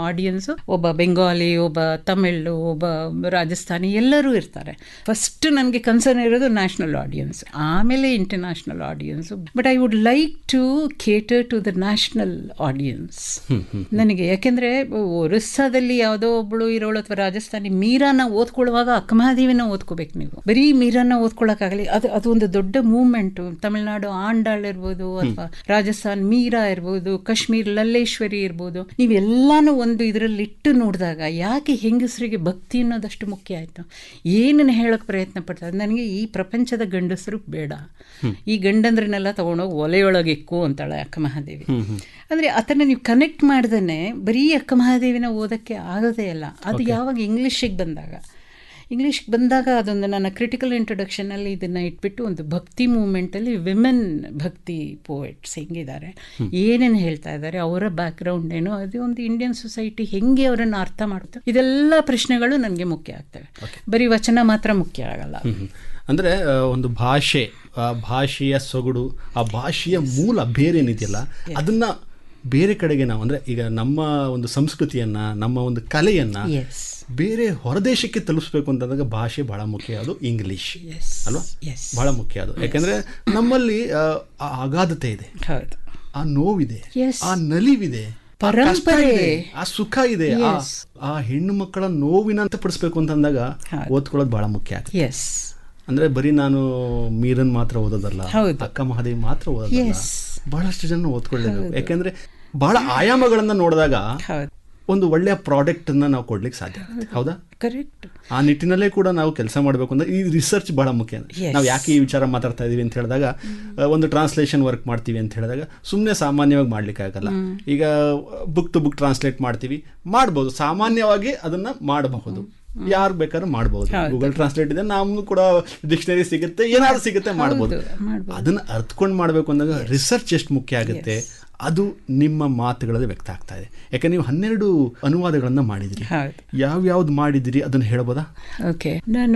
Audience ಒಬ್ಬ ಬೆಂಗಾಲಿ ಒಬ್ಬ ತಮಿಳ್ ಒಬ್ಬ ರಾಜಸ್ಥಾನಿ ಎಲ್ಲರೂ ಇರ್ತಾರೆ ಫಸ್ಟ್ ನನಗೆ ಕನ್ಸರ್ನ್ ಇರೋದು ನ್ಯಾಷನಲ್ ಆಡಿಯನ್ಸ್ ಆಮೇಲೆ international audience but I would like to cater to the national audience ನನಗೆ ಯಾಕೆಂದ್ರೆ ಒರಿಸ್ಸಾದಲ್ಲಿ ಯಾವುದೋ ಒಬ್ಬಳು ಇರೋಳು ಅಥವಾ ರಾಜಸ್ಥಾನಿ ಮೀರಾನ ಓದ್ಕೊಳ್ಳುವಾಗ ಅಕ್ಕಮಹಾದೇವಿನ ಓದ್ಕೋಬೇಕು ನೀವು ಬರೀ ಮೀರಾನ ಓದ್ಕೊಳ್ಳೋಕ್ಕಾಗಲಿ ಅದು ಅದು ಒಂದು ದೊಡ್ಡ ಮೂವ್ಮೆಂಟು ತಮಿಳ್ನಾಡು ಆಂಡಾಳ್ ಇರ್ಬೋದು ಅಥವಾ ರಾಜಸ್ಥಾನ್ ಮೀರಾ ಇರ್ಬೋದು ಕಾಶ್ಮೀರ್ ಲಲ್ಲೇಶ್ವರಿ ಇರ್ಬೋದು ನೀವೆಲ್ಲಾನು ಒಂದು ಇದರಲ್ಲಿ ಇಟ್ಟು ನೋಡಿದಾಗ ಯಾಕೆ ಹೆಂಗಸರಿಗೆ ಭಕ್ತಿ ಅನ್ನೋದಷ್ಟು ಮುಖ್ಯ ಆಯಿತು ಏನನ್ನು ಹೇಳೋಕೆ ಪ್ರಯತ್ನ ಪಡ್ತಾರೆ ನನಗೆ ಈ ಪ್ರಪಂಚದ ಗಂಡಸರು ಬೇಡ ಈ ಗಂಡಂದ್ರನ್ನೆಲ್ಲ ತಗೊಂಡೋಗಿ ಒಲೆಯೊಳಗೆ ಇಕ್ಕು ಅಂತಾಳೆ ಅಕ್ಕ ಮಹಾದೇವಿ ಅಂದರೆ ಅದನ್ನು ನೀವು ಕನೆಕ್ಟ್ ಮಾಡ್ದೇ ಬರೀ ಅಕ್ಕ ಮಹಾದೇವಿನ ಓದೋಕ್ಕೆ ಆಗೋದೇ ಇಲ್ಲ ಅದು ಯಾವಾಗ ಇಂಗ್ಲೀಷಿಗೆ ಬಂದಾಗ ಇಂಗ್ಲೀಷ್ಗೆ ಬಂದಾಗ ಅದೊಂದು ನನ್ನ ಕ್ರಿಟಿಕಲ್ ಇಂಟ್ರೊಡಕ್ಷನಲ್ಲಿ ಇದನ್ನು ಇಟ್ಬಿಟ್ಟು ಒಂದು ಭಕ್ತಿ ಮೂಮೆಂಟಲ್ಲಿ ವಿಮೆನ್ ಭಕ್ತಿ ಪೋಯೆಟ್ಸ್ ಹೆಂಗಿದ್ದಾರೆ ಏನೇನು ಹೇಳ್ತಾ ಇದ್ದಾರೆ ಅವರ ಬ್ಯಾಕ್ಗ್ರೌಂಡ್ ಏನು ಅದು ಒಂದು ಇಂಡಿಯನ್ ಸೊಸೈಟಿ ಹೆಂಗೆ ಅವರನ್ನು ಅರ್ಥ ಮಾಡುತ್ತೆ ಇದೆಲ್ಲ ಪ್ರಶ್ನೆಗಳು ನನಗೆ ಮುಖ್ಯ ಆಗ್ತವೆ ಬರೀ ವಚನ ಮಾತ್ರ ಮುಖ್ಯ ಆಗಲ್ಲ ಅಂದರೆ ಒಂದು ಭಾಷೆ ಆ ಭಾಷೆಯ ಸೊಗಡು ಆ ಭಾಷೆಯ ಮೂಲ ಬೇರೆ ಏನಿದೆಯಲ್ಲ ಅದನ್ನ ಬೇರೆ ಕಡೆಗೆ ನಾವು ಅಂದರೆ ಈಗ ನಮ್ಮ ಒಂದು ಸಂಸ್ಕೃತಿಯನ್ನ ನಮ್ಮ ಒಂದು ಕಲೆಯನ್ನ ಎಸ್ ಬೇರೆ ಹೊರದೇಶಕ್ಕೆ ತಲುಪಿಸ್ಬೇಕು ಅಂತಂದಾಗ ಭಾಷೆ ಬಹಳ ಮುಖ್ಯ ಅದು ಇಂಗ್ಲಿಷ್ ಅಲ್ವಾ ಎಸ್ ಬಹಳ ಮುಖ್ಯ ಅದು ಯಾಕಂದ್ರೆ ನಮ್ಮಲ್ಲಿ ಆ, ಆ ಅಗಾಧತೆ ಇದೆ ಹೌದು ಆ ನೋವಿದೆ Yes. ಆ ನಲಿವಿದೆ ಆ ಕಷ್ಟ ಪರಂಪರೆ. ಇದೆ, ಆ ಸುಖ ಇದೆ ಆ- ಆ ಹೆಣ್ಣು ಮಕ್ಕಳ ನೋವಿನ ಅಂತ ಪಡಿಸ್ಬೇಕು ಅಂತಂದಾಗ ಓದ್ಕೊಳ್ಳೋದು ಬಹಳ ಮುಖ್ಯ ಆಗುತ್ತೆ ಎಸ್ ಅಂದ್ರೆ ಬರೀ ನಾನು ಮೀರನ್ ಮಾತ್ರ ಓದೋದಲ್ಲ ಹೌದು. ಅಕ್ಕ ಮಹಾದೇವಿ ಮಾತ್ರ ಓದೋದಲ್ಲ Yes. ಬಹಳಷ್ಟು ಜನ ಓದ್ಕೊಳ್ಳೇಬೇಕು ಯಾಕಂದ್ರೆ ಬಹಳ ಆಯಾಮಗಳನ್ನ ನೋಡಿದಾಗ ಹೌದು ಒಂದು ಒಳ್ಳೆಯ ಪ್ರಾಡಕ್ಟ್ ಅನ್ನ ನಾವು ಕೊಡ್ಲಿಕ್ಕೆ ಸಾಧ್ಯ ಆಗುತ್ತೆ ಹೌದಾ ಕರೆಕ್ಟ್ ಆ ನಿಟ್ಟಿನಲ್ಲೇ ಕೂಡ ನಾವು ಕೆಲಸ ಮಾಡಬೇಕು ಅಂದ್ರೆ ಈ ರಿಸರ್ಚ್ ಬಹಳ ಮುಖ್ಯ Yes. ನಾವು ಯಾಕೆ ಈ ವಿಚಾರ ಮಾತಾಡ್ತಾ ಇದೀವಿ ಅಂತ ಹೇಳಿದಾಗ ಆ, ಒಂದು ಟ್ರಾನ್ಸ್ಲೇಷನ್ ವರ್ಕ್ ಮಾಡ್ತೀವಿ ಅಂತ ಹೇಳಿದಾಗ ಸುಮ್ಮನೆ ಸಾಮಾನ್ಯವಾಗಿ ಮಾಡ್ಲಿಕ್ಕೆ ಆಗಲ್ಲ ಈಗ ಬುಕ್ ಟು ಬುಕ್ ಟ್ರಾನ್ಸ್ಲೇಟ್ ಮಾಡ್ತೀವಿ ಮಾಡ್ಬೋದು ಸಾಮಾನ್ಯವಾಗಿ ಅದನ್ನ ಮಾಡಬಹುದು ಯಾರು ಬೇಕಾದ್ರೂ ಮಾಡಬಹುದು ಗೂಗಲ್ ಟ್ರಾನ್ಸ್ಲೇಟ್ ಇದೆ ನಮ್ಗೂ ಕೂಡ ಡಿಕ್ಷನರಿ ಸಿಗುತ್ತೆ ಏನಾದ್ರು ಸಿಗುತ್ತೆ ಮಾಡ್ಬೋದು ಮಾಡ್ಬೋದು. ಅದನ್ನ ಅರ್ಥಕೊಂಡು ಮಾಡಬೇಕು ಅಂದಾಗ ರಿಸರ್ಚ್ ಎಷ್ಟು ಮುಖ್ಯ ಆಗುತ್ತೆ ಅದು ನಿಮ್ಮ ಮಾತುಗಳಲ್ಲಿ ವ್ಯಕ್ತ ಆಗ್ತಾ ಇದೆ ಯಾಕಂದ್ರೆ ನೀವು ಹನ್ನೆರಡು ಅನುವಾದಗಳನ್ನ ಮಾಡಿದಿರಿ ಹೌದು ಯಾವ್ಯಾವ್ದು ಮಾಡಿದಿರಿ ಅದನ್ನ ಹೇಳ್ಬೋದಾ ಓಕೆ ನಾನು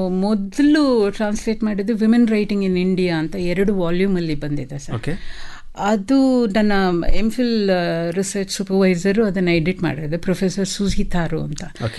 ಮೊದಲು ಟ್ರಾನ್ಸ್ಲೇಟ್ ಮಾಡಿದ್ದು ವಿಮೆನ್ ರೈಟಿಂಗ್ ಇನ್ ಇಂಡಿಯಾ ಅಂತ ಎರಡು ವಾಲ್ಯೂಮಲ್ಲಿ ಬಂದಿದೆ ಸರ್ ಓಕೆ ಅದು ನನ್ನ ಎಮ್ ಫಿಲ್ ರಿಸರ್ಚ್ ಸೂಪರ್ವೈಸರು ಅದನ್ನು ಎಡಿಟ್ ಮಾಡಿರೋದು ಪ್ರೊಫೆಸರ್ ಸುಜಿ ತಾರು ಅಂತ ಓಕೆ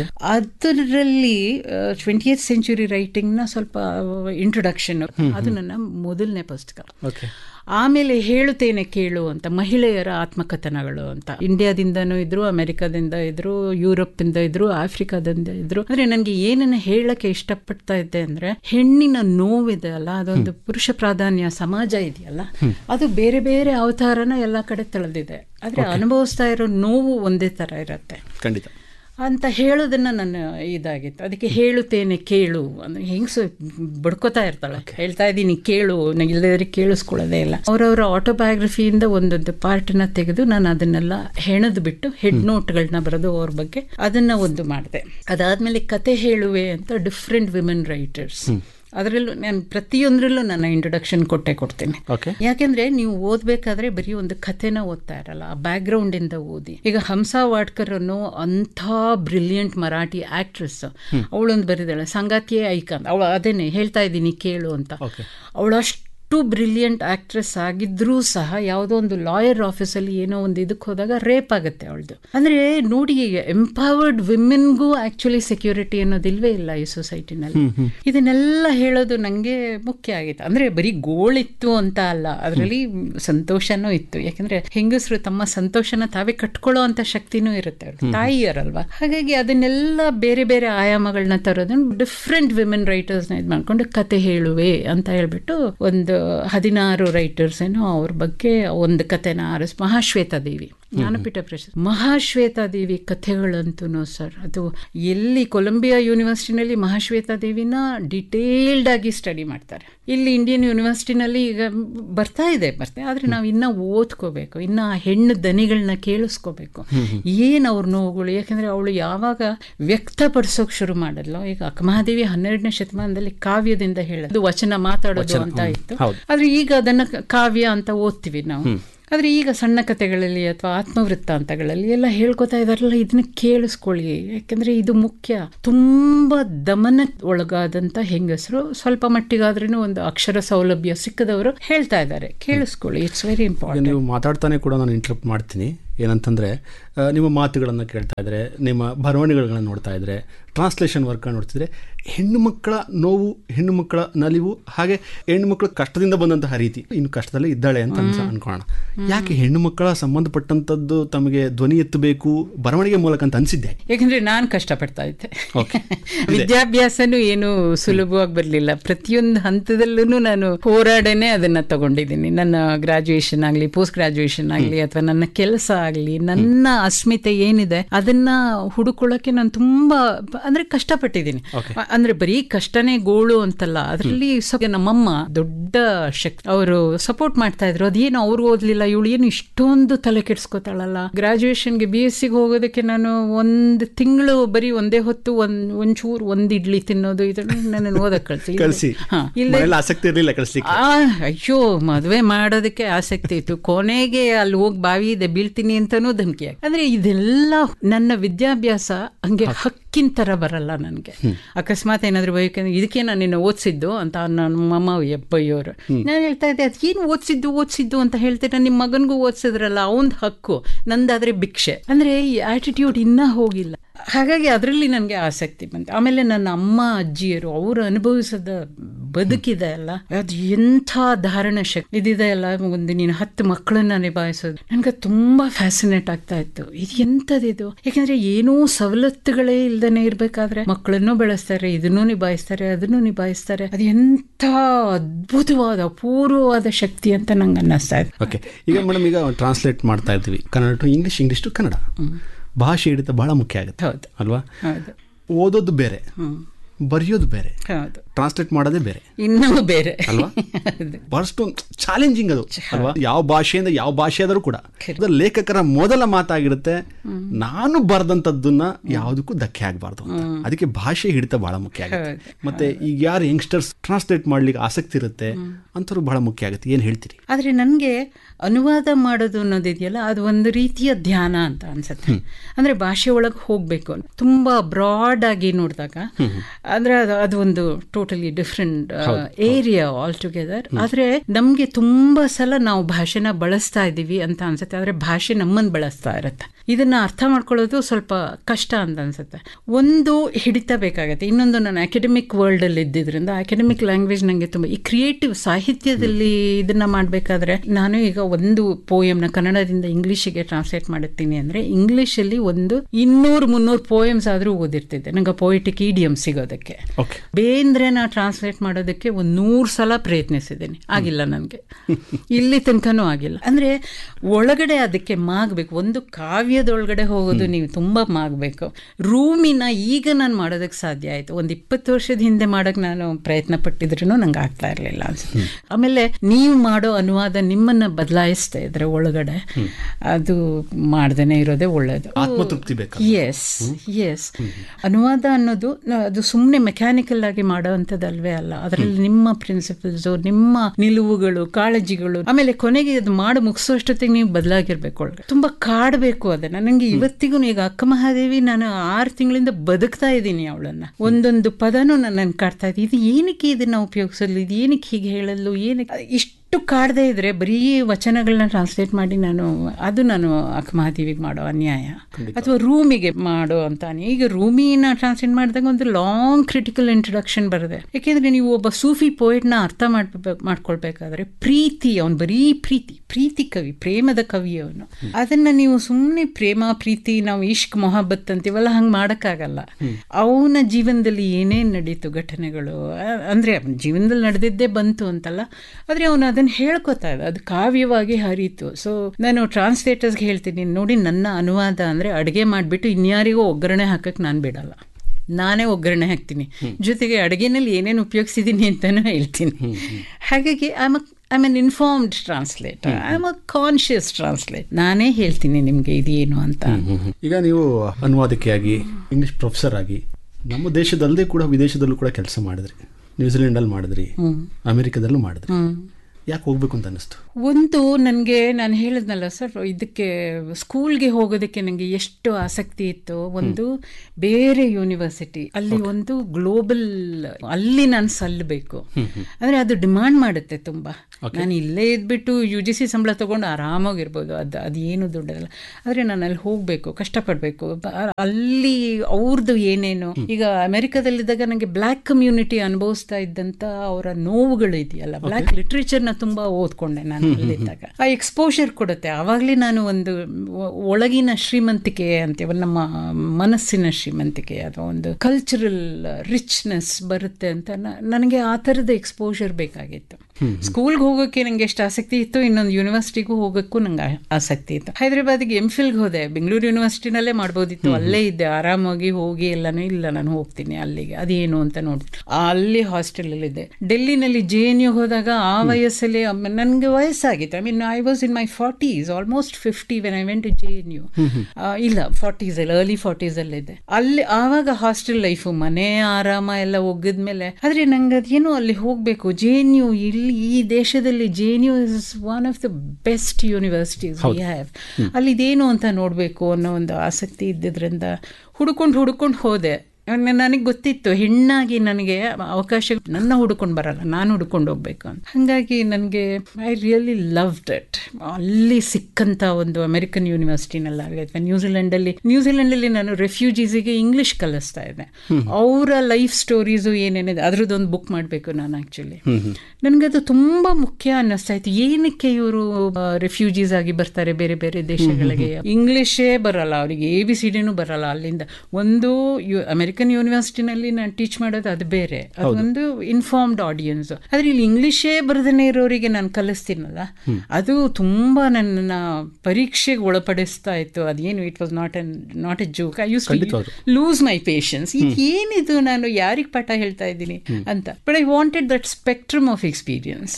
ಅದರಲ್ಲಿ ಟ್ವೆಂಟಿ ಏತ್ ಸೆಂಚುರಿ ರೈಟಿಂಗ್ನ ಸ್ವಲ್ಪ ಇಂಟ್ರೊಡಕ್ಷನ್ ಅದು ನನ್ನ ಮೊದಲನೇ ಪುಸ್ತಕ ಓಕೆ ಆಮೇಲೆ ಹೇಳುತ್ತೇನೆ ಕೇಳು ಅಂತ ಮಹಿಳೆಯರ ಆತ್ಮಕಥನಗಳು ಅಂತ ಇಂಡಿಯಾದಿಂದನೂ ಇದ್ರು ಅಮೆರಿಕಾದಿಂದ ಇದ್ರು ಯುರೋಪಿಂದ ಇದ್ರು ಆಫ್ರಿಕಾದಿಂದ ಇದ್ರು ಅಂದ್ರೆ ನನಗೆ ಏನನ್ನ ಹೇಳಕ್ಕೆ ಇಷ್ಟಪಡ್ತಾ ಇದ್ದೆ ಅಂದ್ರೆ ಹೆಣ್ಣಿನ ನೋವಿದೆ ಅಲ್ಲ ಅದೊಂದು ಪುರುಷ ಪ್ರಾಧಾನ್ಯ ಸಮಾಜ ಇದೆಯಲ್ಲ ಅದು ಬೇರೆ ಬೇರೆ ಅವತಾರನ ಎಲ್ಲ ಕಡೆ ತಳೆದಿದೆ ಆದ್ರೆ ಅನುಭವಿಸ್ತಾ ಇರೋ ನೋವು ಒಂದೇ ತರ ಇರತ್ತೆ ಖಂಡಿತ ಅಂತ ಹೇಳೋದನ್ನ ನನ್ನ ಇದಾಗಿತ್ತು ಅದಕ್ಕೆ ಹೇಳುತ್ತೇನೆ ಕೇಳು ಅಂದ್ರೆ ಹೆಂಗಸು ಬಡ್ಕೋತಾ ಇರ್ತಾಳೆ ಹೇಳ್ತಾ ಇದ್ದೀನಿ ಕೇಳು ನಂಗೆ ಇಲ್ಲದ್ರೆ ಕೇಳಿಸ್ಕೊಳ್ಳೋದೇ ಇಲ್ಲ ಅವರವರ ಆಟೋಬಯೋಗ್ರಫಿಯಿಂದ ಒಂದೊಂದು ಪಾರ್ಟನ್ನ ತೆಗೆದು ನಾನು ಅದನ್ನೆಲ್ಲ ಹೆಣದು ಬಿಟ್ಟು ಹೆಡ್ ನೋಟ್ಗಳನ್ನ ಬರೆದು ಅವ್ರ ಬಗ್ಗೆ ಅದನ್ನ ಒಂದು ಮಾಡಿದೆ ಅದಾದ್ಮೇಲೆ ಕತೆ ಹೇಳುವೆ ಅಂತ ಡಿಫ್ರೆಂಟ್ ವಿಮೆನ್ ರೈಟರ್ಸ್ ಅದರಲ್ಲೂ ನಾನು ಪ್ರತಿಯೊಂದರಲ್ಲೂ ನನ್ನ ಇಂಟ್ರೊಡಕ್ಷನ್ ಕೊಟ್ಟೆ ಕೊಡ್ತೇನೆ ಓಕೆ ಯಾಕೆಂದ್ರೆ ನೀವು ಓದ್ಬೇಕಾದ್ರೆ ಬರೀ ಒಂದು ಕಥೆನ ಓದ್ತಾ ಇರಲ್ಲ ಆ ಬ್ಯಾಕ್ಗ್ರೌಂಡ್ ಇಂದ ಓದಿ ಈಗ ಹಂಸಾ ವಾಡ್ಕರ್ ಅನ್ನೋ ಅಂಥ ಬ್ರಿಲಿಯಂಟ್ ಮರಾಠಿ ಆಕ್ಟ್ರೆಸ್ ಅವಳೊಂದು ಬರಿದಾಳೆ ಸಂಗಾತಿಯೇ ಐಕಾನ್ ಅವಳು ಅದೇನೆ ಹೇಳ್ತಾ ಇದ್ದೀನಿ ಕೇಳು ಅಂತ ಓಕೆ ಅವಳು ಅಷ್ಟು ಬ್ರಿಲಿಯಂಟ್ ಆಕ್ಟ್ರೆಸ್ ಆಗಿದ್ರೂ ಸಹ ಯಾವುದೋ ಒಂದು ಲಾಯರ್ ಆಫೀಸಲ್ಲಿ ಏನೋ ಒಂದು ಇದಕ್ಕೆ ಹೋದಾಗ ರೇಪ್ ಆಗುತ್ತೆ ಅವಳದು ಅಂದ್ರೆ ನೋಡಿ ಎಂಪವರ್ಡ್ ವಿಮೆನ್ಗೂ ಆಕ್ಚುಲಿ ಸೆಕ್ಯೂರಿಟಿ ಅನ್ನೋದಿಲ್ವೇ ಇಲ್ಲ ಈ ಸೊಸೈಟಿನಲ್ಲಿ ಇದನ್ನೆಲ್ಲ ಹೇಳೋದು ನನಗೆ ಮುಖ್ಯ ಆಗಿತ್ತು ಅಂದ್ರೆ ಬರೀ ಗೋಳಿತ್ತು ಅಂತ ಅಲ್ಲ ಅದರಲ್ಲಿ ಸಂತೋಷನೂ ಇತ್ತು ಯಾಕಂದ್ರೆ ಹೆಂಗಸರು ತಮ್ಮ ಸಂತೋಷನ ತಾವೇ ಕಟ್ಕೊಳ್ಳೋ ಅಂತ ಶಕ್ತಿನೂ ಇರುತ್ತೆ ಅವ್ರಿಗೆ ತಾಯಿಯರಲ್ವಾ ಹಾಗಾಗಿ ಅದನ್ನೆಲ್ಲ ಬೇರೆ ಬೇರೆ ಆಯಾಮಗಳನ್ನ ತರೋದನ್ನ ಡಿಫ್ರೆಂಟ್ ವಿಮೆನ್ ರೈಟರ್ಸ್ನ ಇದು ಮಾಡ್ಕೊಂಡು ಕತೆ ಹೇಳುವೆ ಅಂತ ಹೇಳ್ಬಿಟ್ಟು ಒಂದು ಹದಿನಾರು ರೈಟರ್ಸ್ ಏನೋ ಅವ್ರ ಬಗ್ಗೆ ಒಂದು ಕತೆನ ಆರಿಸ್ ಮಹಾಶ್ವೇತಾ ದೇವಿ ಜ್ಞಾನಪೀಠ ಪ್ರಶಸ್ತಿ ಮಹಾಶ್ವೇತಾ ದೇವಿ ಕಥೆಗಳಂತೂ ಸರ್ ಅದು ಎಲ್ಲಿ ಕೊಲಂಬಿಯಾ ಯೂನಿವರ್ಸಿಟಿನಲ್ಲಿ ಮಹಾಶ್ವೇತಾ ದೇವಿನ ಡಿಟೇಲ್ಡ್ ಆಗಿ ಸ್ಟಡಿ ಮಾಡ್ತಾರೆ ಇಲ್ಲಿ ಇಂಡಿಯನ್ ಯೂನಿವರ್ಸಿಟಿನಲ್ಲಿ ಈಗ ಬರ್ತಾ ಇದೆ ಬರ್ತಾ ಆದ್ರೆ ನಾವು ಇನ್ನ ಓದ್ಕೋಬೇಕು ಇನ್ನ ಆ ಹೆಣ್ಣು ದನಿಗಳನ್ನ ಕೇಳಿಸ್ಕೋಬೇಕು ಏನ್ ಅವ್ರ ನೋವುಗಳು ಯಾಕಂದ್ರೆ ಅವಳು ಯಾವಾಗ ವ್ಯಕ್ತಪಡಿಸೋಕ್ ಶುರು ಮಾಡಲ್ಲ ಈಗ ಅಕ್ಕಮಹಾದೇವಿ ಹನ್ನೆರಡನೇ ಶತಮಾನದಲ್ಲಿ ಕಾವ್ಯದಿಂದ ಹೇಳೋದು ವಚನ ಮಾತಾಡೋದು ಅಂತ ಇತ್ತು ಹೌದು. ಆದ್ರೆ ಈಗ ಅದನ್ನ ಕಾವ್ಯ ಅಂತ ಓದ್ತೀವಿ ನಾವು ಆದ್ರೆ ಈಗ ಸಣ್ಣ ಕಥೆಗಳಲ್ಲಿ ಅಥವಾ ಆತ್ಮವೃತ್ತಾಂತಗಳಲ್ಲಿ ಎಲ್ಲ ಹೇಳ್ಕೊತಾ ಇದಾರಲ್ಲ ಇದನ್ನ ಕೇಳಿಸ್ಕೊಳ್ಳಿ ಯಾಕೆಂದ್ರೆ ಇದು ಮುಖ್ಯ ತುಂಬಾ ದಮನ ಒಳಗಾದಂತ ಹೆಂಗಸರು ಸ್ವಲ್ಪ ಮಟ್ಟಿಗಾದ್ರೂ ಒಂದು ಅಕ್ಷರ ಸೌಲಭ್ಯ ಸಿಕ್ಕದವರು ಹೇಳ್ತಾ ಇದ್ದಾರೆ ಕೇಳಿಸ್ಕೊಳ್ಳಿ ಇಟ್ಸ್ ವೆರಿ ಈಗ ಇಂಪಾರ್ಟೆಂಟ್ ನೀವು ಮಾತಾಡ್ತಾನೆ ಕೂಡ ನಾನು ಇಂಟರಪ್ಟ್ ಮಾಡ್ತೀನಿ ಏನಂತಂದ್ರೆ ಆ, ನಿಮ್ಮ ಮಾತುಗಳನ್ನು ಕೇಳ್ತಾ ಇದ್ರೆ ನಿಮ್ಮ ಬರವಣಿಗೆಗಳನ್ನ ನೋಡ್ತಾ ಇದ್ರೆ ಟ್ರಾನ್ಸ್ಲೇಷನ್ ವರ್ಕ್ ನೋಡ್ತಿದ್ರೆ ಹೆಣ್ಣು ಮಕ್ಕಳ ನೋವು ಹೆಣ್ಣು ಮಕ್ಕಳ ನಲಿವು ಹಾಗೆ ಹೆಣ್ಣು ಮಕ್ಕಳು ಕಷ್ಟದಿಂದ ಬಂದಂತಹ ರೀತಿ ಇನ್ನು ಕಷ್ಟದಲ್ಲೇ ಇದ್ದಾಳೆ ಅಂತ ಅನ್ಸ ಅನ್ಕೋಣ ಯಾಕೆ ಹೆಣ್ಣು ಮಕ್ಕಳ ಸಂಬಂಧಪಟ್ಟಂಥದ್ದು ತಮಗೆ ಧ್ವನಿ ಎತ್ತಬೇಕು ಬರವಣಿಗೆ ಮೂಲಕ ಅಂತ ಅನ್ಸಿದ್ದೆ ಯಾಕಂದ್ರೆ ನಾನು ಕಷ್ಟಪಡ್ತಾ ಇದ್ದೆ Okay. ವಿದ್ಯಾಭ್ಯಾಸನೂ ಏನು ಸುಲಭವಾಗಿ ಬರಲಿಲ್ಲ ಪ್ರತಿಯೊಂದು ಹಂತದಲ್ಲೂ ನಾನು ಹೋರಾಡನೆ ಅದನ್ನ ತಗೊಂಡಿದ್ದೀನಿ ನನ್ನ ಗ್ರಾಜುಯೇಷನ್ ಆಗಲಿ ಪೋಸ್ಟ್ ಗ್ರಾಜುಯೇಷನ್ ಆಗಲಿ ಅಥವಾ ನನ್ನ ಕೆಲಸ ಆಗಲಿ ನನ್ನ ಅಸ್ಮಿತೆ ಏನಿದೆ ಅದನ್ನ ಹುಡುಕೊಳ್ಳೋಕೆ ನಾನು ತುಂಬಾ ಅಂದ್ರೆ ಕಷ್ಟಪಟ್ಟಿದ್ದೀನಿ ಅ- ಅಂದ್ರೆ ಬರೀ ಕಷ್ಟನೇ ಗೋಳು ಅಂತಲ್ಲ ಅದರಲ್ಲಿ ಸ್ವಲ್ಪ ನಮ್ಮಮ್ಮ ದೊಡ್ಡ ಶಕ್ತಿ ಅವರು ಸಪೋರ್ಟ್ ಮಾಡ್ತಾ ಇದ್ರು ಅದೇನು ಅವ್ರು ಓದ್ಲಿಲ್ಲ ಇವಳು ಏನು ಇಷ್ಟೊಂದು ತಲೆ ಕೆಡ್ಸ್ಕೊತಾಳಲ್ಲ ಗ್ರಾಜುಯೇಷನ್ಗೆ ಬಿ ಎಸ್ ಸಿಗೆ ಹೋಗೋದಕ್ಕೆ ನಾನು ಒಂದು ತಿಂಗಳು ಬರೀ ಒಂದೇ ಹೊತ್ತು ಒಂದ್ ಒಂಚೂರು ಒಂದ್ ಇಡ್ಲಿ ತಿನ್ನೋದು ಇದನ್ನ ನನ್ನ ಓದಕ್ ಕಳ್ಸಿ ಕಳಿಸಿ ಹಾ ಇಲ್ಲ ಮನೇಲಿ ಆಸಕ್ತಿ ಇರಲಿಲ್ಲ ಕಳಿಸ್ಲಿಕ್ಕೆ ಆ, ಅಯ್ಯೋ ಮದುವೆ ಮಾಡೋದಕ್ಕೆ ಆಸಕ್ತಿ ಇತ್ತು ಕೊನೆಗೆ ಅಲ್ಲಿ ಹೋಗಿ ಬಾವಿ ಇದೆ ಬೀಳ್ತೀನಿ ಅಂತಾನೂ ಧಮಕಿ ಹಾಕಿ. ಅಂದ್ರೆ ಇದೆಲ್ಲ ನನ್ನ ವಿದ್ಯಾಭ್ಯಾಸ ಹಂಗೆ ಹಕ್ಕಿನ ತರ ಬರಲ್ಲ ನನಗೆ ಅಕಸ್ಮಾತ್ ಏನಾದ್ರು ಬೇಕಂದ್ರೆ ಇದಕ್ಕೆ ನಾನು ನಿನ್ನ ಓದಿಸಿದ್ದು ಅಂತ ನನ್ನ ಮಮ್ಮ ಎಬ್ಬಯ್ಯೋರು ನಾನು ಹೇಳ್ತಾ ಇದ್ದೆ ಅದೇನು ಓದಿಸಿದ್ದು ಓದಿಸಿದ್ದು ಅಂತ ಹೇಳ್ತೇನೆ ನಿಮ್ಮ ಮಗನಿಗೂ ಓದಿಸಿದ್ರಲ್ಲ ಅವನ್ ಹಕ್ಕು ನಂದಾದ್ರೆ ಭಿಕ್ಷೆ ಅಂದ್ರೆ ಈ ಆಟಿಟ್ಯೂಡ್ ಇನ್ನ ಹೋಗಿಲ್ಲ ಹಾಗಾಗಿ ಅದರಲ್ಲಿ ನನಗೆ ಆಸಕ್ತಿ ಬಂತು ಆಮೇಲೆ ನನ್ನ ಅಮ್ಮ ಅಜ್ಜಿಯರು ಅವರು ಅನುಭವಿಸದ ಬದುಕಿದೆ ಅಲ್ಲ ಅದು ಎಂಥ ಧಾರಣ ಶಕ್ತಿ ಇದಿದೆ ಅಲ್ಲ ಒಂದು ನೀನು ಹತ್ತು ಮಕ್ಕಳನ್ನ ನಿಭಾಯಿಸೋದು ನನಗೆ ತುಂಬಾ ಫ್ಯಾಸಿನೇಟ್ ಆಗ್ತಾ ಇತ್ತು ಇದು ಎಂಥದಿದು ಯಾಕಂದ್ರೆ ಏನೂ ಸವಲತ್ತುಗಳೇ ಇಲ್ದೇನೆ ಇರ್ಬೇಕಾದ್ರೆ ಮಕ್ಕಳನ್ನು ಬೆಳೆಸ್ತಾರೆ ಇದನ್ನು ನಿಭಾಯಿಸ್ತಾರೆ ಅದನ್ನು ನಿಭಾಯಿಸ್ತಾರೆ ಅದು ಎಂಥ ಅದ್ಭುತವಾದ ಅಪೂರ್ವವಾದ ಶಕ್ತಿ ಅಂತ ನಂಗೆ ಅನ್ನಿಸ್ತಾ ಇತ್ತು ಓಕೆ ಈಗ ಮೇಡಮ್ ಈಗ ಟ್ರಾನ್ಸ್ಲೇಟ್ ಮಾಡ್ತಾ ಇರ್ತೀವಿ Kannada to English English to Kannada ಭಾಷೆ ಹಿಡಿತ ಬಹಳ ಮುಖ್ಯ ಆಗುತ್ತೆ ಹೌದು ಅಲ್ವಾ ಹೌದು ಓದೋದು ಬೇರೆ ಹ್ಮ್ ಬರೆಯೋದು ಬೇರೆ ಹೌದು ಟ್ರಾನ್ಸ್ಲೇಟ್ ಮಾಡೋದೇ ಬೇರೆ ಇನ್ನೂ ಬೇರೆ ಅಲ್ವಾ ಹೌದು ಬಹಳಷ್ಟು ಚಾಲೆಂಜಿಂಗ್ ಅದು ಅಲ್ವಾ ಯಾವ ಭಾಷೆಯಿಂದ ಯಾವ ಭಾಷೆ ಆದರೂ ಕೂಡ ಅದು ಲೇಖಕರ ಮೊದಲ ಮಾತಾಗಿರುತ್ತೆ ನಾನು ಬರೆದಂಥದ್ದನ್ನ ಯಾವುದಕ್ಕೂ ಧಕ್ಕೆ ಆಗಬಾರ್ದು ಅಂತ ಅದಕ್ಕೆ ಭಾಷೆ ಹಿಡಿತ ಬಹಳ ಮುಖ್ಯ ಆಗುತ್ತೆ ಹೌದು. ಮತ್ತೆ ಈಗ ಯಾರು ಯಂಗ್ಸ್ಟರ್ಸ್ ಟ್ರಾನ್ಸ್ಲೇಟ್ ಮಾಡ್ಲಿಕ್ಕೆ ಆಸಕ್ತಿ ಇರುತ್ತೆ ಅಂಥವ್ರು ಬಹಳ ಮುಖ್ಯ ಆಗುತ್ತೆ ಏನು ಹೇಳ್ತೀರಿ ಆದರೆ ನನಗೆ ಅನುವಾದ ಮಾಡೋದು ಅನ್ನೋದಿದೆಯಲ್ಲ ಅದು ಒಂದು ರೀತಿಯ ಧ್ಯಾನ ಅಂತ ಅನ್ಸುತ್ತೆ ಅಂದ್ರೆ ಭಾಷೆ ಒಳಗೆ ಹೋಗ್ಬೇಕು ತುಂಬಾ ಬ್ರಾಡ್ ಆಗಿ ನೋಡಿದಾಗ ಅಂದ್ರೆ ಅದು ಅದು ಒಂದು totally different area altogether ಆದ್ರೆ ನಮ್ಗೆ ತುಂಬಾ ಸಲ ನಾವು ಭಾಷೆನ ಬಳಸ್ತಾ ಇದ್ದೀವಿ ಅಂತ ಅನ್ಸುತ್ತೆ ಆದ್ರೆ ಭಾಷೆ ನಮ್ಮನ್ನು ಬಳಸ್ತಾ ಇರುತ್ತೆ ಇದನ್ನ ಅರ್ಥ ಮಾಡ್ಕೊಳ್ಳೋದು ಸ್ವಲ್ಪ ಕಷ್ಟ ಅಂತ ಅನ್ಸುತ್ತೆ ಒಂದು ಹಿಡಿತ ಬೇಕಾಗತ್ತೆ ಇನ್ನೊಂದು ನಾನು ಅಕಾಡೆಮಿಕ್ ವರ್ಲ್ಡ್ ಅಲ್ಲಿ ಇದ್ದಿದ್ರಿಂದ ಅಕಾಡೆಮಿಕ್ ಲ್ಯಾಂಗ್ವೇಜ್ ನಂಗೆ ತುಂಬಾ ಈ ಕ್ರಿಯೇಟಿವ್ ಸಾಹಿತ್ಯದಲ್ಲಿ ಇದನ್ನ ಮಾಡಬೇಕಾದ್ರೆ ನಾನು ಈಗ ಒಂದು ಪೋಯಮ್ನ ಕನ್ನಡದಿಂದ ಇಂಗ್ಲಿಷಿಗೆ ಟ್ರಾನ್ಸ್ಲೇಟ್ ಮಾಡುತ್ತೀನಿ ಅಂದ್ರೆ ಇಂಗ್ಲಿಷ್ ಅಲ್ಲಿ ಒಂದು ಇನ್ನೂರು ಮುನ್ನೂರು ಪೋಯಮ್ಸ್ ಆದ್ರೂ ಓದಿರ್ತಿದ್ದೆ ನಂಗೆ ಪೋಯಿಟಿಕ್ ಇಡಿಯಮ್ ಸಿಗೋದಕ್ಕೆ ಓಕೆ ಬೇಂದ್ರೆನ ಟ್ರಾನ್ಸ್ಲೇಟ್ ಮಾಡೋದಕ್ಕೆ ಒಂದು ನೂರು ಸಲ ಪ್ರಯತ್ನಿಸಿದ್ದೀನಿ ಆಗಿಲ್ಲ ನನಗೆ ಇಲ್ಲಿ ತನಕನೂ ಆಗಿಲ್ಲ ಅಂದ್ರೆ ಒಳಗಡೆ ಅದಕ್ಕೆ ಮಾಗಬೇಕು ಒಂದು ಕಾವ್ಯದೊಳಗಡೆ ಹೋಗೋದು ನೀವು ತುಂಬಾ ಮಾಗಬೇಕು ರೂಮಿನ ಈಗ ನಾನು ಮಾಡೋದಕ್ಕೆ ಸಾಧ್ಯ ಆಯ್ತು ಒಂದು ಇಪ್ಪತ್ತು ವರ್ಷದ ಹಿಂದೆ ಮಾಡೋಕೆ ನಾನು ಪ್ರಯತ್ನ ಪಟ್ಟಿದ್ರು ನಂಗೆ ಆಗ್ತಾ ಇರಲಿಲ್ಲ ಅನ್ಸುತ್ತೆ ಆಮೇಲೆ ನೀವು ಮಾಡೋ ಅನುವಾದ ನಿಮ್ಮನ್ನ ಬದಲಾಯಿಸ್ತಾ ಇದ್ರೆ ಒಳಗಡೆ ಅದು ಮಾಡ್ದೇನೆ ಇರೋದೇ ಒಳ್ಳೇದು ಆತ್ಮತೃಪ್ತಿ ಬೇಕು ಎಸ್ ಎಸ್ ಅನುವಾದ ಅನ್ನೋದು ನ- ಅದು ಸುಮ್ಮನೆ ಮೆಕ್ಯಾನಿಕಲ್ ಆಗಿ ಮಾಡೋವಂಥದ್ದಲ್ವೇ ಅಲ್ಲ ಅದರಲ್ಲಿ ನಿಮ್ಮ ಪ್ರಿನ್ಸಿಪಲ್ಸು ನಿಮ್ಮ ನಿಲುವುಗಳು ಕಾಳಜಿಗಳು ಆಮೇಲೆ ಕೊನೆಗೆ ಅದು ಮಾಡಿ ಮುಗಿಸೋಷ್ಟೊತ್ತಿಗೆ ನೀವು ಬದಲಾಗಿರ್ಬೇಕು ಒಳಗೆ ತುಂಬಾ ಕಾಡಬೇಕು ಅದನ್ನ ನನಗೆ ಇವತ್ತಿಗೂ ಈಗ ಅಕ್ಕ ಮಹಾದೇವಿ ನಾನು ಆರು ತಿಂಗಳಿಂದ ಬದುಕ್ತಾ ಇದ್ದೀನಿ ಅವಳನ್ನ ಒಂದೊಂದು ಪದನೂ ನನ್ನ ಕಾಡ್ತಾ ಇದೆ ಇದು ಏನಕ್ಕೆ ಇದನ್ನ ಉಪಯೋಗಿಸಲು ಇದು ಏನಕ್ಕೆ ಹೀಗೆ ಹೇಳಲು ಏನಕ್ಕೆ ಇಷ್ಟು ಕಾಡದೇ ಇದ್ರೆ ಬರೀ ವಚನಗಳನ್ನ ಟ್ರಾನ್ಸ್ಲೇಟ್ ಮಾಡಿ ನಾನು ಅದು ನಾನು ಅಕ್ಕಮಹಾದೇವಿಗೆ ಮಾಡೋ ಅನ್ಯಾಯ ಅಥವಾ ರೂಮಿಗೆ ಮಾಡೋ ಅಂತ ಅನ್ಯಾಯ. ಈಗ ರೂಮಿನ ಟ್ರಾನ್ಸ್ಲೇಟ್ ಮಾಡಿದಾಗ ಒಂದು ಲಾಂಗ್ ಕ್ರಿಟಿಕಲ್ ಇಂಟ್ರಡಕ್ಷನ್ ಬರುತ್ತೆ ಯಾಕೆಂದ್ರೆ ನೀವು ಒಬ್ಬ ಸೂಫಿ ಪೋಯಿಟ್ನ ಅರ್ಥ ಮಾಡ್ಬೇಕು ಮಾಡ್ಕೊಳ್ಬೇಕಾದ್ರೆ ಪ್ರೀತಿ ಅವನು ಬರೀ ಪ್ರೀತಿ ಪ್ರೀತಿ ಕವಿ ಪ್ರೇಮದ ಕವಿ ಅವನು ಅದನ್ನ ನೀವು ಸುಮ್ಮನೆ ಪ್ರೇಮ ಪ್ರೀತಿ ನಾವು ಇಷ್ಕ್ ಮೊಹಬ್ಬತ್ ಅಂತೀವಲ್ಲ ಹಂಗೆ ಮಾಡೋಕ್ಕಾಗಲ್ಲ ಅವನ ಜೀವನದಲ್ಲಿ ಏನೇನು ನಡೀತು ಘಟನೆಗಳು ಆ- ಅಂದ್ರೆ ಅವನ ಜೀವನದಲ್ಲಿ ನಡೆದಿದ್ದೇ ಬಂತು ಅಂತಲ್ಲ ಆದ್ರೆ ಅವನು ಅದನ್ನ ಹೇಳ್ಕೊತಾ ಇದ್ದ ಅದು ಕಾವ್ಯವಾಗಿ ಹರಿತು ಸೊ ನಾನು ಟ್ರಾನ್ಸ್ಲೇಟರ್ಸ್ಗೆ ಹೇಳ್ತೀನಿ ನೋಡಿ ನನ್ನ ಅನುವಾದ ಅಂದ್ರೆ ಅಡುಗೆ ಮಾಡಿಬಿಟ್ಟು ಇನ್ಯಾರಿಗೂ ಒಗ್ಗರಣೆ ಹಾಕಕ್ಕೆ ನಾನು ಬಿಡಲ್ಲ ನಾನೇ ಒಗ್ಗರಣೆ ಹಾಕ್ತೀನಿ ಜೊತೆಗೆ ಅಡುಗೆನಲ್ಲಿ ಏನೇನು ಉಪಯೋಗಿಸಿದ್ದೀನಿ ಅಂತಾನೂ ಹೇಳ್ತೀನಿ ಹಾಗಾಗಿ I am I an informed translate I am a conscious translate ನಾನೇ ಹೇಳ್ತೀನಿ ನಿಮಗೆ ಇದೇನು ಅಂತ ಈಗ ನೀವು ಅನುವಾದಕಿಯಾಗಿ ಇಂಗ್ಲಿಷ್ ಪ್ರೊಫೆಸರ್ ಆಗಿ ನಮ್ಮ ದೇಶದಲ್ಲದೆ ಕೂಡ ವಿದೇಶದಲ್ಲೂ ಕೂಡ ಕೆಲಸ ಮಾಡಿದ್ರಿ ನ್ಯೂಜಿಲೆಂಡಲ್ಲಿ ಮಾಡಿದ್ರಿ ಅಮೆರಿಕದಲ್ಲೂ ಮಾಡಿದ್ರಿ ಹ್ಮ್ ಯಾಕೆ ಹೋಗ್ಬೇಕು ಅಂತ ಅನ್ನಿಸ್ತು ಒಂದು ನನಗೆ ನಾನು ಹೇಳಿದ್ನಲ್ಲ ಸರ್ ಇದಕ್ಕೆ ಸ್ಕೂಲ್ಗೆ ಹೋಗೋದಕ್ಕೆ ನನಗೆ ಎಷ್ಟು ಆಸಕ್ತಿ ಇತ್ತು ಒಂದು ಬೇರೆ ಯೂನಿವರ್ಸಿಟಿ ಅಲ್ಲಿ ಒಂದು ಗ್ಲೋಬಲ್ ಅಲ್ಲಿ ನಾನು ಸಲ್ಲಬೇಕು ಅಂದರೆ ಅದು ಡಿಮಾಂಡ್ ಮಾಡುತ್ತೆ ತುಂಬ ನಾನು ಇಲ್ಲೇ ಇದ್ಬಿಟ್ಟು ಯು ಜಿ ಸಿ ಸಂಬಳ ತಗೊಂಡು ಆರಾಮಾಗಿರ್ಬೋದು ಅದು ಅದು ಏನು ದುಡ್ಡಲ್ಲ ಆದರೆ ನಾನು ಅಲ್ಲಿ ಹೋಗಬೇಕು ಕಷ್ಟಪಡಬೇಕು ಅಲ್ಲಿ ಅವ್ರದ್ದು ಏನೇನು ಈಗ ಅಮೆರಿಕದಲ್ಲಿದ್ದಾಗ ನನಗೆ ಬ್ಲ್ಯಾಕ್ ಕಮ್ಯುನಿಟಿ ಅನುಭವಿಸ್ತಾ ಇದ್ದಂಥ ಅವರ ನೋವುಗಳು ಇದೆಯಲ್ಲ ಬ್ಲ್ಯಾಕ್ ಲಿಟ್ರೇಚರ್ನ ತುಂಬ ಓದ್ಕೊಂಡೆ ನಾನು ಅಲ್ಲಿದ್ದಾಗ ಆ ಎಕ್ಸ್ಪೋಷರ್ ಕೊಡುತ್ತೆ ಆವಾಗಲೇ ನಾನು ಒಂದು ಒ- ಒಳಗಿನ ಶ್ರೀಮಂತಿಕೆ ಅಂತೀವಿ ನಮ್ಮ ಮನಸ್ಸಿನ ಶ್ರೀಮಂತಿಕೆ ಅಥವಾ ಒಂದು ಕಲ್ಚರಲ್ ರಿಚ್ನೆಸ್ ಬರುತ್ತೆ ಅಂತ ನ- ನನಗೆ ಆ ಥರದ ಎಕ್ಸ್ಪೋಷರ್ ಬೇಕಾಗಿತ್ತು ಸ್ಕೂಲ್ಗೆ ಹೋಗೋಕ್ಕೆ ನನಗೆ ಎಷ್ಟು ಆಸಕ್ತಿ ಇತ್ತು ಇನ್ನೊಂದು ಯೂನಿವರ್ಸಿಟಿಗೂ ಹೋಗೋಕ್ಕೂ ನಂಗೆ ಆ- ಆಸಕ್ತಿ ಇತ್ತು ಹೈದರಾಬಾದಿಗೆ ಎಮ್ ಫಿಲ್ಗೆ ಹೋದೆ ಬೆಂಗಳೂರು ಯೂನಿವರ್ಸಿಟಿನಲ್ಲೇ ಮಾಡ್ಬೋದಿತ್ತು ಅಲ್ಲೇ ಇದ್ದೆ ಆರಾಮಾಗಿ ಹೋಗಿ ಎಲ್ಲನೂ ಇಲ್ಲ ನಾನು ಹೋಗ್ತೀನಿ ಅಲ್ಲಿಗೆ ಅದೇನು ಅಂತ ನೋಡಿ ಅಲ್ಲಿ ಹಾಸ್ಟೆಲಲ್ಲಿದ್ದೆ ಡೆಲ್ಲಿನಲ್ಲಿ ಜೆ ಎನ್ ಯು ಹೋದಾಗ ಆ ವಯಸ್ಸಲ್ಲಿ ನನಗೆ ವಯಸ್ಸಾಗಿತ್ತು I mean I was in my forties almost fifty when I went to J N U ಇಲ್ಲ ಫಾರ್ಟೀಸ್ ಅಲ್ಲಿ ಅರ್ಲಿ ಫಾರ್ಟೀಸ್ ಅಲ್ಲಿದ್ದೆ ಅಲ್ಲಿ ಆವಾಗ ಹಾಸ್ಟೆಲ್ ಲೈಫು ಮನೆ ಆರಾಮ ಎಲ್ಲ ಒಗ್ಗದ್ಮೇಲೆ ಆದ್ರೆ ನಂಗೆ ಅದೇನೋ ಅಲ್ಲಿ ಹೋಗ್ಬೇಕು ಜೆ ಎನ್ ಯು ಇಲ್ಲಿ ಈ ದೇಶದಲ್ಲಿ J N U is one of the best universities we have ಅಲ್ಲಿ ಇದೇನು ಅಂತ ನೋಡಬೇಕು ಅನ್ನೋ ಒಂದು ಆಸಕ್ತಿ ಇದ್ದಿದ್ರಿಂದ ಹುಡ್ಕೊಂಡು ಹುಡ್ಕೊಂಡು ಹೋದೆ ನನಗೆ ಗೊತ್ತಿತ್ತು ಹೆಣ್ಣಾಗಿ ನನಗೆ ಅವಕಾಶ ನನ್ನ ಹುಡ್ಕೊಂಡು ಬರಲ್ಲ ನಾನು ಹುಡ್ಕೊಂಡು ಹೋಗ್ಬೇಕು ಅಂತ ಹಾಗಾಗಿ ನನಗೆ ಐ ರಿಯಲಿ ಲವ್ ದಟ್ ಅಲ್ಲಿ ಸಿಕ್ಕಂಥ ಒಂದು ಅಮೆರಿಕನ್ ಯೂನಿವರ್ಸಿಟಿನಲ್ಲಾಗಲಿ ಅಥವಾ ನ್ಯೂಜಿಲೆಂಡಲ್ಲಿ ನ್ಯೂಜಿಲೆಂಡಲ್ಲಿ ನಾನು ರೆಫ್ಯೂಜೀಸಿಗೆ ಇಂಗ್ಲಿಷ್ ಕಲಿಸ್ತಾ ಇದ್ದೆ ಅವರ ಲೈಫ್ ಸ್ಟೋರೀಸು ಏನೇನಿದೆ ಅದ್ರದ್ದೊಂದು ಬುಕ್ ಮಾಡಬೇಕು ನಾನು ಆ್ಯಕ್ಚುಲಿ ನನಗದು ತುಂಬ ಮುಖ್ಯ ಅನ್ನಿಸ್ತಾ ಇತ್ತು ಏನಕ್ಕೆ ಇವರು ರೆಫ್ಯೂಜೀಸ್ ಆಗಿ ಬರ್ತಾರೆ ಬೇರೆ ಬೇರೆ ದೇಶಗಳಿಗೆ ಇಂಗ್ಲಿಷೇ ಬರಲ್ಲ ಅವರಿಗೆ ಎ ಬಿ ಸಿ ಡಿನೂ ಬರಲ್ಲ ಅಲ್ಲಿಂದ ಒಂದು ಯು ಅಮೆರಿಕನ್ ಯೂನಿವರ್ಸಿಟಿನಲ್ಲಿ ನಾನು ಟೀಚ್ ಮಾಡೋದು ಅದು ಬೇರೆ ಅದೊಂದು ಇನ್ಫಾರ್ಮ್ಡ್ ಆಡಿಯನ್ಸ್ ಆದ್ರೆ ಇಲ್ಲಿ ಇಂಗ್ಲಿಷೇ ಬರದೇ ಇರೋರಿಗೆ ನಾನು ಕಲಿಸ್ತೀನಲ್ಲ ಅದು ತುಂಬ ನನ್ನ ಪರೀಕ್ಷೆಗೆ ಒಳಪಡಿಸ್ತಾ ಇತ್ತು ಅದೇನು it was not an not a joke I use lose my patience ಇದು ಏನಿದು ನಾನು ಯಾರಿಗೆ ಪಾಠ ಹೇಳ್ತಾ ಇದ್ದೀನಿ ಅಂತ but I wanted that spectrum of experience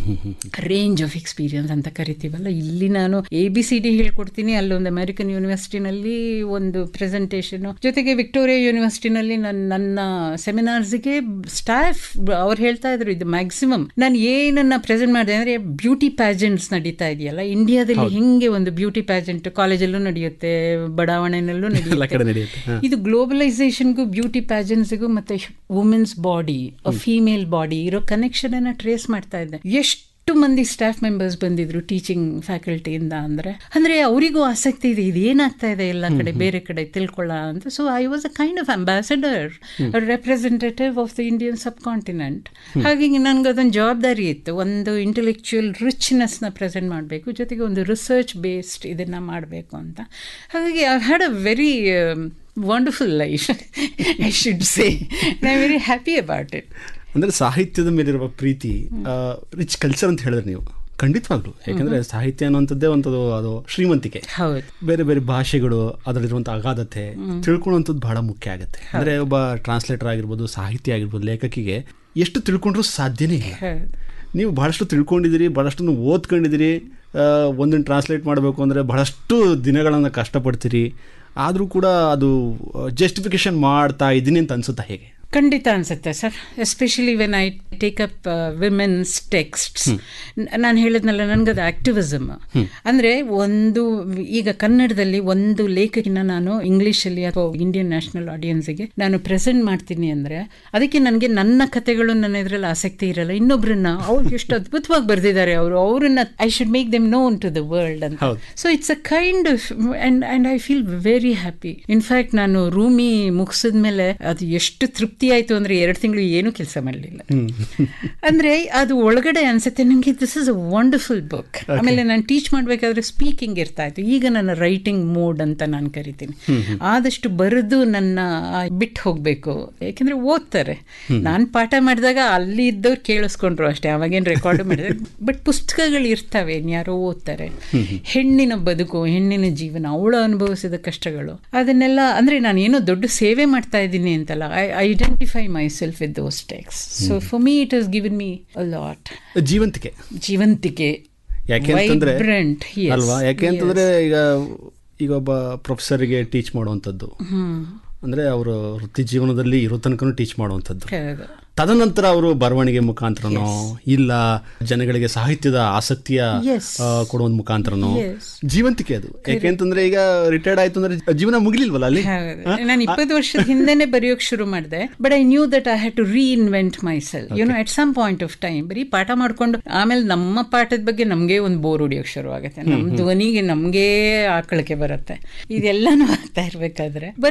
range of experience ಅಂತ ಕರಿತೀವಲ್ಲ ಇಲ್ಲಿ ನಾನು ಎ ಬಿ ಸಿ ಡಿ ಹೇಳ್ಕೊಡ್ತೀನಿ ಅಲ್ಲೊಂದು ಅಮೆರಿಕನ್ ಯೂನಿವರ್ಸಿಟಿನಲ್ಲಿ ಒಂದು ಪ್ರೆಸೆಂಟೇಷನ್ ಜೊತೆಗೆ ವಿಕ್ಟೋರಿಯಾ ಯೂನಿವರ್ಸಿಟಿನಲ್ಲಿ ನನ್ನ ನನ್ನ ಸೆಮಿನಾರ್ಸ್ಗೆ ಸ್ಟಾಫ್ ಅವ್ರು ಹೇಳ್ತಾ ಇದ್ರು ಇದು ಮ್ಯಾಕ್ಸಿಮಮ್ ನಾನು ಏನನ್ನ ಪ್ರೆಸೆಂಟ್ ಮಾಡಿದೆ ಅಂದ್ರೆ ಬ್ಯೂಟಿ ಪ್ಯಾಜೆಂಟ್ಸ್ ನಡೀತಾ ಇದೆಯಲ್ಲ ಇಂಡಿಯಾದಲ್ಲಿ ಹೆಂಗೆ ಒಂದು ಬ್ಯೂಟಿ ಪ್ಯಾಜೆಂಟ್ ಕಾಲೇಜಲ್ಲೂ ನಡೆಯುತ್ತೆ ಬಡಾವಣೆನಲ್ಲೂ ನಡೆಯುತ್ತೆ ಇದು ಗ್ಲೋಬಲೈಸೇಷನ್ಗೂ ಬ್ಯೂಟಿ ಪ್ಯಾಜೆಂಟ್ಸ್ಗೂ ಮತ್ತೆ ವುಮೆನ್ಸ್ ಬಾಡಿ ಫೀಮೇಲ್ ಬಾಡಿ ಇರೋ ಕನೆಕ್ಷನ್ ಅನ್ನ ಟ್ರೇಸ್ ಮಾಡ್ತಾ ಇದ್ದೆ ಎಷ್ಟು ಮಂದಿ ಸ್ಟಾಫ್ ಮೆಂಬರ್ಸ್ ಬಂದಿದ್ರು ಟೀಚಿಂಗ್ ಫ್ಯಾಕಲ್ಟಿಯಿಂದ ಅಂದ್ರೆ ಅಂದ್ರೆ ಅವರಿಗೂ ಆಸಕ್ತಿ ಇದೆ ಇದೇನಾಗ್ತಾ ಇದೆ ಎಲ್ಲ ಕಡೆ ಬೇರೆ ಕಡೆ ತಿಳ್ಕೊಳ್ಳ ಅಂತ so I was a kind of ambassador representative of the Indian subcontinent ಹಾಗಾಗಿ ನನಗೆ ಅದೊಂದು ಜವಾಬ್ದಾರಿ ಇತ್ತು ಒಂದು ಇಂಟೆಲೆಕ್ಚುಯಲ್ ರಿಚ್ನೆಸ್ನ ಪ್ರೆಸೆಂಟ್ ಮಾಡಬೇಕು ಜೊತೆಗೆ ಒಂದು ರಿಸರ್ಚ್ ಬೇಸ್ಡ್ ಇದನ್ನು ಮಾಡಬೇಕು ಅಂತ ಹಾಗಾಗಿ I had a very wonderful life I should say I very happy about it ಅಂದರೆ ಸಾಹಿತ್ಯದ ಮೇಲಿರುವ ಪ್ರೀತಿ ರಿಚ್ ಕಲ್ಚರ್ ಅಂತ ಹೇಳಿದ್ರೆ ನೀವು ಖಂಡಿತವಾಗ್ಲು ಯಾಕಂದ್ರೆ ಸಾಹಿತ್ಯ ಅನ್ನುವಂಥದ್ದೇ ಒಂದು ಅದು ಶ್ರೀಮಂತಿಕೆ ಹೌದು ಬೇರೆ ಬೇರೆ ಭಾಷೆಗಳು ಅದರಲ್ಲಿರುವಂಥ ಅಗಾಧತೆ ತಿಳ್ಕೊಳ್ಳುವಂಥದ್ದು ಬಹಳ ಮುಖ್ಯ ಆಗುತ್ತೆ ಅಂದರೆ ಒಬ್ಬ ಟ್ರಾನ್ಸ್ಲೇಟರ್ ಆಗಿರ್ಬೋದು ಸಾಹಿತ್ಯ ಆಗಿರ್ಬೋದು ಲೇಖಕಿಗೆ ಎಷ್ಟು ತಿಳ್ಕೊಂಡ್ರೂ ಸಾಧ್ಯನೇ ಇಲ್ಲ ನೀವು ಬಹಳಷ್ಟು ತಿಳ್ಕೊಂಡಿದ್ದೀರಿ ಬಹಳಷ್ಟು ಓದ್ಕೊಂಡಿದ್ದೀರಿ ಒಂದನ್ನು ಟ್ರಾನ್ಸ್ಲೇಟ್ ಮಾಡಬೇಕು ಅಂದರೆ ಬಹಳಷ್ಟು ದಿನಗಳನ್ನು ಕಷ್ಟಪಡ್ತೀರಿ ಆದರೂ ಕೂಡ ಅದು ಜಸ್ಟಿಫಿಕೇಶನ್ ಮಾಡ್ತಾ ಇದ್ದೀನಿ ಅಂತ ಅನ್ಸುತ್ತಾ ಹೇಗೆ ಖಂಡಿತ ಅನ್ಸುತ್ತೆ sir especially when I take up women's texts ನಾನು ಹೇಳಿದ್ನಲ್ಲ ನನಗದು ಆಕ್ಟಿವಿಸಮ್ ಅಂದರೆ ಒಂದು ಈಗ ಕನ್ನಡದಲ್ಲಿ ಒಂದು ಲೇಖಕಿನ ನಾನು ಇಂಗ್ಲೀಷಲ್ಲಿ ಅಥವಾ ಇಂಡಿಯನ್ ನ್ಯಾಷನಲ್ ಆಡಿಯನ್ಸ್ಗೆ ನಾನು ಪ್ರೆಸೆಂಟ್ ಮಾಡ್ತೀನಿ ಅಂದರೆ ಅದಕ್ಕೆ ನನಗೆ ನನ್ನ ಕಥೆಗಳು ನನ್ನ ಇದರಲ್ಲಿ ಆಸಕ್ತಿ ಇರಲ್ಲ ಇನ್ನೊಬ್ಬರನ್ನ ಅವ್ರು ಎಷ್ಟು ಅದ್ಭುತವಾಗಿ ಬರೆದಿದ್ದಾರೆ ಅವರು ಅವರನ್ನ I should make them known to the world ಅಂತ so it's a kind of and and I feel very happy in fact ನಾನು ರೂಮಿ ಮುಗಿಸಿದ ಮೇಲೆ ಅದು ಎಷ್ಟು ತೃಪ್ತಿ ಆಯ್ತು ಅಂದ್ರೆ ಎರಡು ತಿಂಗಳು ಏನೂ ಕೆಲಸ ಮಾಡಲಿಲ್ಲ ಅಂದ್ರೆ ಅದು ಒಳಗಡೆ ಅನ್ಸುತ್ತೆ ನನಗೆ this is a wonderful book ಆಮೇಲೆ ನಾನು ಟೀಚ್ ಮಾಡಬೇಕಾದ್ರೆ ಸ್ಪೀಕಿಂಗ್ ಇರ್ತಾ ಇತ್ತು ಈಗ ನನ್ನ ರೈಟಿಂಗ್ ಮೋಡ್ ಅಂತ ನಾನು ಕರಿತೀನಿ ಆದಷ್ಟು ಬರೆದು ನನ್ನ ಬಿಟ್ಟು ಹೋಗಬೇಕು ಯಾಕೆಂದ್ರೆ ಓದ್ತಾರೆ ನಾನು ಪಾಠ ಮಾಡಿದಾಗ ಅಲ್ಲಿ ಇದ್ದವ್ರು ಕೇಳಿಸ್ಕೊಂಡ್ರು ಅಷ್ಟೇ ಅವಾಗೇನು ರೆಕಾರ್ಡ್ ಮಾಡಿದ್ರೆ ಬಟ್ ಪುಸ್ತಕಗಳು ಇರ್ತವೆ ಯಾರೋ ಓದ್ತಾರೆ ಹೆಣ್ಣಿನ ಬದುಕು ಹೆಣ್ಣಿನ ಜೀವನ ಅವಳು ಅನುಭವಿಸಿದ ಕಷ್ಟಗಳು ಅದನ್ನೆಲ್ಲ ಅಂದ್ರೆ ನಾನು ಏನೋ ದೊಡ್ಡ ಸೇವೆ ಮಾಡ್ತಾ ಇದ್ದೀನಿ ಅಂತಲ್ಲ I identify myself with those texts so for me it has given me a lot ಜೀವಂತಿಕೆ ಜೀವಂತಿಕೆ ಯಾಕೆ ಅಂತಂದ್ರೆ Vibrant, yes, ಅಲ್ವಾ ಯಾಕೆ ಅಂತಂದ್ರೆ ಈಗ ಈಗ ಒಬ್ಬ ಪ್ರೊಫೆಸರ್ಗೆ ಟೀಚ್ ಮಾಡುವಂಥದ್ದು ಅಂದರೆ ಅವರು ವೃತ್ತಿ ಜೀವನದಲ್ಲಿ ಇರೋ ತನಕ ಟೀಚ್ ಮಾಡುವಂಥದ್ದು ಹೌದು ತದನಂತರ ಅವರು ಬರವಣಿಗೆ ಮುಖಾಂತರನೋ ಇಲ್ಲ ಜನಗಳಿಗೆ ಸಾಹಿತ್ಯದ ಆಸಕ್ತಿಯ Yes. ಆ, ಕೊಡುವ ಮುಖಾಂತರನೋ Yes. ಜೀವಂತಿಕೆ ಅದು ಯಾಕೆಂತಂದ್ರೆ ಈಗ ರಿಟೈರ್ಡ್ ಆಯ್ತು ಅಂದ್ರೆ ಜೀವನ ಮುಗಿಲಿಲ್ವಲ್ಲ ಅಲ್ಲಿ ನಾನು ಇಪ್ಪತ್ತು ವರ್ಷದ ಹಿಂದೆನೆ ಬರೆಯೋಕೆ ಶುರು ಮಾಡಿದೆ but I knew that I had to reinvent myself you know at some point of time ಬರೀ ಪಾಠ ಮಾಡ್ಕೊಂಡು ಆಮೇಲೆ ನಮ್ಮ ಪಾಠದ ಬಗ್ಗೆ ನಮಗೆ ಒಂದು ಬೋರ್ ಹೊಡಿಯೋಕೆ ಶುರು ಆಗುತ್ತೆ ನಮ್ಮ ಧ್ವನಿಗೆ ನಮಗೆ ಆಕಳಕ್ಕೆ ಬರುತ್ತೆ ಇದೆಲ್ಲಾನು ಆಗ್ತಾ ಇರ್ಬೇಕಾದ್ರೆ